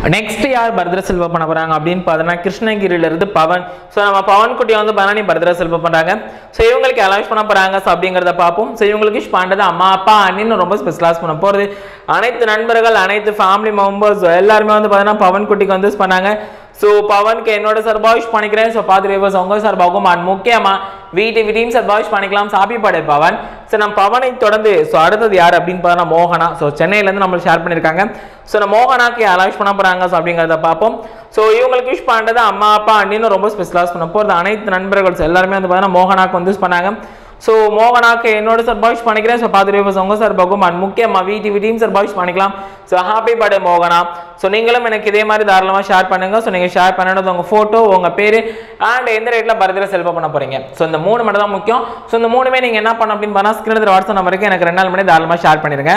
next யார் பரதர செல்வம் பண்ண போறாங்க அப்படின்னு பார்த்தோன்னா கிருஷ்ணகிரியில இருந்து பவன் ஸோ நம்ம பவன் குட்டியை வந்து பரணி பரதர செல்வம் பண்றாங்க ஸோ இவங்களுக்கு அலௌன்ஸ் பண்ண போறாங்க ஸோ அப்படிங்கிறத பார்ப்போம் ஸோ இவங்களுக்கு விஷ் பண்றது அம்மா அப்பா அண்ணின்னு ரொம்ப ஸ்பெஷலாஸ் பண்ண போறது அனைத்து நண்பர்கள் அனைத்து ஃபேமிலி மெம்பர்ஸ் எல்லாருமே வந்து பார்த்தீங்கன்னா பவன் குட்டிக்கு வந்து wish பண்ணாங்க ஸோ பவனுக்கு என்னோட சார்பாக விஷ் பண்ணிக்கிறேன் ஸோ பார்த்து வியூவர்ஸ் உங்க சார்பாகவும் அண்ட் முக்கியமாக வீட்டு விடியும் சார்பாக விஷ் பண்ணிக்கலாம் சாப்பி படை பவன் ஸோ நம்ம பவனை தொடர்ந்து ஸோ அடுத்தது யார் அப்படின்னு பார்த்தா மோகனா ஸோ சென்னையிலேருந்து நம்மளுக்கு ஷேர் பண்ணியிருக்காங்க ஸோ நம்ம மோகனாக்கு யாரெல்லாம் விஷ் பண்ண போகிறாங்க ஸோ அப்படிங்கிறத பார்ப்போம் ஸோ இவங்களுக்கு விஷ் பண்ணுறது அம்மா அப்பா அண்ணின்னு ரொம்ப ஸ்பெஷலாக பண்ண போகிறது அனைத்து நண்பர்கள் so எல்லாருமே வந்து பார்த்தீங்கன்னா மோகனாக்கு வந்து wish பண்ணாங்க ஸோ மோகனாக்கு என்னோட சார்பாக விஷ் பண்ணிக்கிறேன் ஸோ பார்த்து வியூவர்ஸ் உங்க சார்பாகவும் அண்ட் முக்கியமாக வீட்டு விடியும் சார்பாக விஷ் பண்ணிக்கலாம் ஸோ ஹாப்பி பர்த்டே மோகனா ஸோ நீங்களும் எனக்கு இதே மாதிரி தாராளமாக ஷேர் பண்ணுங்க ஸோ நீங்கள் ஷேர் பண்ணது உங்கள் ஃபோட்டோ உங்கள் பேர் அண்ட் எந்த ரேட்டில் பர்த்டே செல்வ பண்ண போறீங்க ஸோ இந்த மூணு மட்டும் தான் முக்கியம் ஸோ இந்த மூணுமே நீங்கள் என்ன பண்ண அப்படின்னு பார்த்தா ஸ்க்ரீன் வாட்ஸ்அப் நம்பருக்கு எனக்கு ரெண்டு நாள் மணி தாராளமாக ஷேர் பண்ணிடுங்க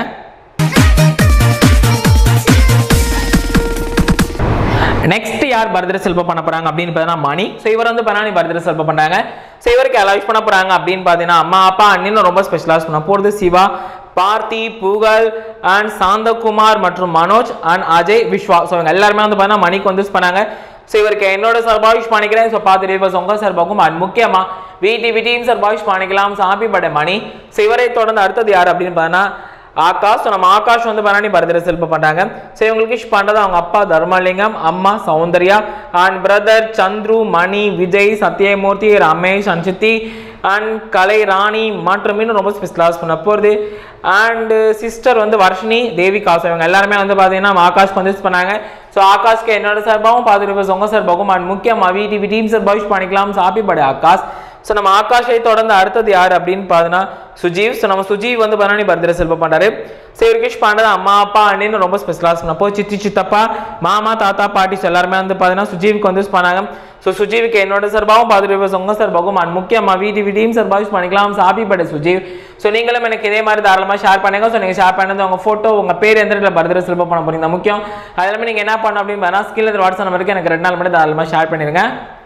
நெக்ஸ்ட் யார் பர்த்டே செல்வம் பண்ண போறாங்க அப்படின்னு பார்த்தீங்கன்னா மணி ஸோ இவர் வந்து பண்ணா பர்த்டே செல்வம் பண்ணாங்க ஸோ இவருக்கு அலௌஸ் பண்ண போறாங்க அப்படின்னு பார்த்தீங்கன்னா அம்மா அப்பா அண்ணின்னு ரொம்ப ஸ்பெஷலாக பண்ண போகிறது சிவா பார்த்தி புகழ் அண்ட் சாந்தகுமார் மற்றும் மனோஜ் அண்ட் அஜய் விஸ்வா ஸோ இவங்க எல்லாருமே வந்து பார்த்தீங்கன்னா மணிக்கு வந்து wish பண்ணாங்க ஸோ இவருக்கு என்னோட சார்பாக விஷ் பண்ணிக்கிறேன் ஸோ பார்த்து ரிவர்ஸ் உங்கள் சார்பாகவும் அண்ட் முக்கியமாக வீட்டி விட்டியும் சார்பாக விஷ் பண்ணிக்கலாம் so happy birthday Mani so இவரை தொடர்ந்து அடுத்தது யார் அப்படின்னு பார்த்தீங்கன்னா ஆகாஷ் ஸோ நம்ம ஆகாஷ் வந்து பரணி பரதர செல்ப பண்ணாங்க ஸோ இவங்களுக்கு விஷ் பண்ணுறது அவங்க அப்பா தர்மலிங்கம் அம்மா Soundarya and brother Chandru Mani Vijay Sathyamoorthy Ramesh and சித்தி அண்ட் கலை ராணி மற்றும் இன்னும் ரொம்ப ஸ்பெஷலாக பண்ண போகிறது அண்ட் சிஸ்டர் வந்து வர்ஷினி தேவிகா ஸோ இவங்க எல்லாருமே வந்து பார்த்தீங்கன்னா ஆகாஷ்க்கு வந்து wish பண்ணாங்க ஸோ ஆகாஷ்க்கு என்னோட சார்பாகவும் பார்த்துட்டு உங்கள் சார்பாகவும் அண்ட் முக்கியமாக விடிவி டீம் சார்பாக விஷ் பண்ணிக்கலாம் so happy birthday Akash so நம்ம ஆகாஷை தொடர்ந்து அடுத்தது யார் அப்படின்னு பார்த்தீங்கன்னா சுஜீவ் ஸோ நம்ம சுஜீவ் வந்து பண்ணி பர்த்டே செல்வம் பண்ணுறாரு ஸோ இவருக்கு விஷ் பண்ணது அம்மா அப்பா அண்ணின்னு ரொம்ப ஸ்பெஷலாக சொன்னப்போ சித்தி சித்தப்பா மாமா தாத்தா பாட்டிஸ் எல்லாருமே வந்து பார்த்தீங்கன்னா சுஜீவுக்கு வந்து wish பண்ணாங்க ஸோ சுஜீவுக்கு என்னோட சார்பாகவும் பார்த்துட்டு உங்கள் சார்பாகவும் அண்ட் முக்கியமாக வீட்டு விடியும் சார்பாக யூஸ் பண்ணிக்கலாம் so happy birthday Sujeev so நீங்களும் எனக்கு இதே மாதிரி தாராளமாக ஷேர் பண்ணுங்க ஸோ நீங்கள் ஷேர் பண்ணது உங்கள் ஃபோட்டோ உங்கள் பேர் எந்த இடத்துல பர்த்டே செல்வம் பண்ண போறீங்க முக்கியம் அது எல்லாமே நீங்கள் என்ன பண்ணணும் அப்படின்னு பார்த்தா ஸ்கில் வாட்ஸ்அப் நம்பருக்கு எனக்கு ரெண்டு நாள் மட்டும் தாராளமாக ஷேர் பண்ணிடுங்க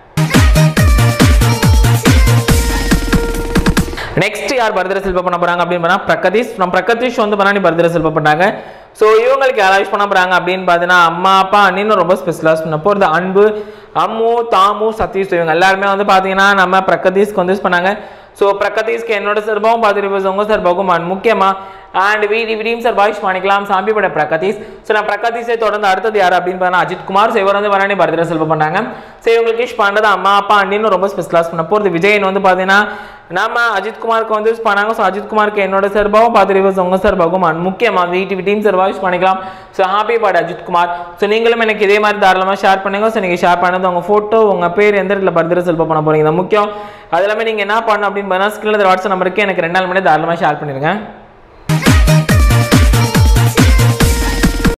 நெக்ஸ்ட் யார் பர்த்டே செல்வ பண்ண போறாங்க அப்படின்னு பார்த்தா பிரகதீஷ் நம்ம பிரகதீஷ் வந்து பண்ணி பர்த்டே செல்வ பண்ணாங்க ஸோ இவங்களுக்கு யாராவது wish பண்ண போறாங்க அப்படின்னு பார்த்தீங்கன்னா அம்மா அப்பா அண்ணின்னு ரொம்ப ஸ்பெஷலாக பண்ண போகிறது அன்பு அம்மு தாமு சதீஷ் இவங்க எல்லாருமே வந்து பார்த்தீங்கன்னா நம்ம பிரகதீஷ்க்கு வந்து wish பண்ணாங்க ஸோ பிரகதீஷ்க்கு என்னோட சார்பாகவும் பார்த்துட்டு உங்கள் சார்பாகவும் அண்ட் முக்கியமாக அண்ட் வீடி விடியும் சார் பாய்ஸ் பண்ணிக்கலாம் சாம்பி பட பிரகதீஷ் ஸோ நான் பிரகதீஷை தொடர்ந்து அடுத்தது யார் அப்படின்னு பார்த்தா அஜித் குமார் ஸோ இவர் வந்து வரணி பர்த்டே செல்வம் பண்ணாங்க ஸோ இவங்களுக்கு விஷ் பண்ணுறது அம்மா அப்பா அண்ணின்னு ரொம்ப ஸ்பெஷலாக பண்ண போகிறது விஜயன் வந்து பார்த்தீங்கன்னா நம்ம அஜித் குமாருக்கு வந்து wish பண்ணாங்க ஸோ அஜித் குமாருக்கு என்னோட சார்பாகவும் பார்த்துட்டு உங்கள் சார்பாகவும் அண்ட் முக்கியமாக வீட்டு டீம் சார்பாக விஷ் பண்ணிக்கலாம் so happy birth Ajith Kumar so நீங்களும் எனக்கு இதே மாதிரி தாராளமாக ஷேர் பண்ணுங்க ஸோ நீங்கள் ஷேர் பண்ணது உங்கள் ஃபோட்டோ உங்கள் பேர் எந்த இடத்துல பர்த்டே செல்வம் பண்ண போறீங்க இது முக்கியம் அது எல்லாமே நீங்கள் என்ன பண்ணணும் அப்படின்னு பார்த்தா ஸ்கிரீனில் வாட்ஸ்அப் நம்பருக்கு எனக்கு ரெண்டு நாள் மணி தாராளமாக ஷேர் பண்ணிடுங்க